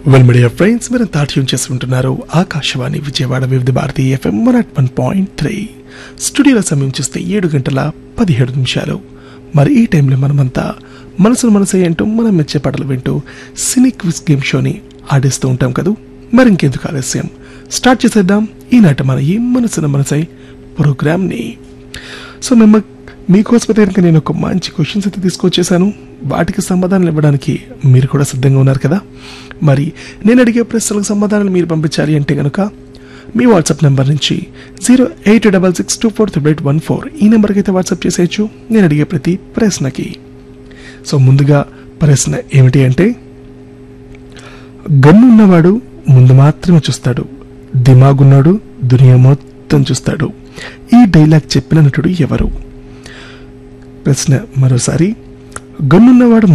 well media friends మీరు తాట్యం చేసుకుంటున్నారు Akashvani Vijayawada Vividh Bharati F M one at one point three స్టూడియోల సమయం చూస్తే ఏడు గంటల పదిహేడు నిమిషాలు మరి ఈ టైంలో మనమంతా మనసును మనసే అంటూ మనం మెచ్చే పాటలు వింటూ సినీ క్విజ్ గేమ్ షోని ఆడిస్తూ ఉంటాం కదూ మరి ఇంకెందుకు ఆలస్యం స్టార్ట్ చేసేద్దాం ఈనాటి మన ఈ మనసును మనసై ప్రోగ్రామ్ని సో మేము మీకోసం కనుక నేను ఒక మంచి క్వశ్చన్స్ అయితే తీసుకొచ్చేసాను వాటికి సమాధానాలు ఇవ్వడానికి మీరు కూడా సిద్ధంగా ఉన్నారు కదా మరి నేను అడిగే ప్రశ్నలకు సమాధానాలు మీరు పంపించాలి అంటే కనుక మీ వాట్సాప్ నెంబర్ నుంచి zero eight double six two four triple eight one four ఈ నెంబర్కి అయితే వాట్సాప్ చేసేయచ్చు నేను అడిగే ప్రతి ప్రశ్నకి సో ముందుగా ప్రశ్న ఏమిటి అంటే గన్నున్నవాడు ముందు మాత్రమే చూస్తాడు దిమాగున్నాడు దునియా మొత్తం చూస్తాడు ఈ డైలాగ్ చెప్పిన నటుడు ఎవరు ప్రశ్న మరోసారి గన్నున్నవాడు